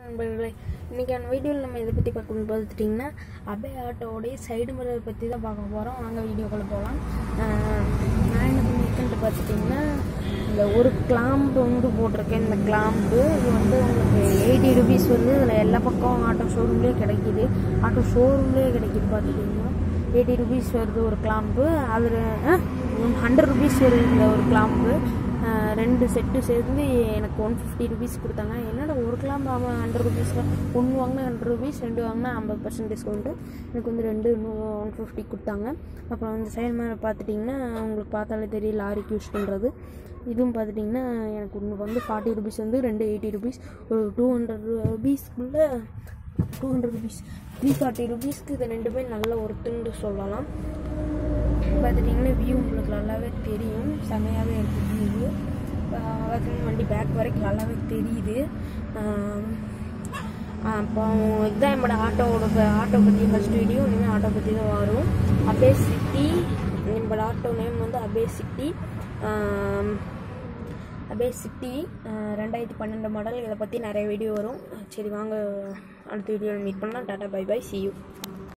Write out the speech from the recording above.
நண்பர்களே இன்றைக்கான வீடியோவில் நம்ம இதை பற்றி பார்க்கணும்னு பார்த்துட்டிங்கன்னா அபே ஆட்டோடைய சைடு மிரர் பற்றி தான் பார்க்க போகிறோம் வாங்க வீடியோக்குள்ளே போகலாம் நான் என்ன பண்ணியிருக்கேன்ட்டு பார்த்துட்டிங்கன்னா இந்த ஒரு கிளாம்பு வந்து போட்டிருக்கேன் இந்த கிளாம்பு இது வந்து உங்களுக்கு எயிட்டி ருபீஸ் வந்து இதில் எல்லா பக்கம் ஆட்டோ ஷோரூம்லேயே கிடைக்கிது ஆட்டோ ஷோரூம்லேயே கிடைக்கிது பார்த்துட்டிங்கன்னா எயிட்டி ருபீஸ் வருது ஒரு கிளாம்பு அதில் ஹண்ட்ரட் ருபீஸ் வருது இந்த ஒரு கிளாம்பு ஆஹ் ரெண்டு செட்டு சேர்ந்து எனக்கு ஒன் ஃபிஃப்டி ருபீஸ் கொடுத்தாங்க என்னடா ஒரு கிளாம் அவன் ஹண்ட்ரட் ருபீஸ் ஒன்று வாங்கினா ஹண்ட்ரட் ருபீஸ் ரெண்டு வாங்கினா ஐம்பது பர்சன்ட் டிஸ்கவுண்ட்டு எனக்கு வந்து ரெண்டு இன்னும் ஒன் ஃபிஃப்டி கொடுத்தாங்க அப்புறம் அந்த சைடு மேலே பார்த்துட்டிங்கன்னா உங்களுக்கு பார்த்தாலே தெரியும் லாரிக்கு யூஸ் பண்ணுறது இதுவும் பார்த்துட்டிங்கன்னா எனக்கு ஒன்று வந்து ஃபார்ட்டி ருபீஸ் வந்து ரெண்டு எயிட்டி ருபீஸ் ஒரு டூ ஹண்ட்ரட் ருபீஸ்க்குள்ளே two hundred rupees three forty ருபீஸ்க்கு இது ரெண்டுமே நல்ல ஒருத்துன்னு சொல்லலாம் பார்த்துட்டிங்கன்னா வியூ உங்களுக்கு நல்லாவே தெரியும் செமையாகவே இருக்குது வியூ பார்த்திங்கன்னா வண்டி பேக் வரைக்கும் நல்லாவே தெரியுது ஆம், அப்போ இதுதான் என்னோட ஆட்டோவோட ஆட்டோ பற்றி ஃபஸ்ட் வீடியோ இனிமேல் ஆட்டோ பற்றி தான் வரும் அபே சிட்டி என்னோட ஆட்டோ நேம் வந்து அபே சிட்டி அபே சிட்டி ரெண்டாயிரத்தி பன்னெண்டு மாடல் இதை பற்றி நிறைய வீடியோ வரும் சரி வாங்க அடுத்த வீடியோவில் மீட் பண்ணலாம் tata bye bye see you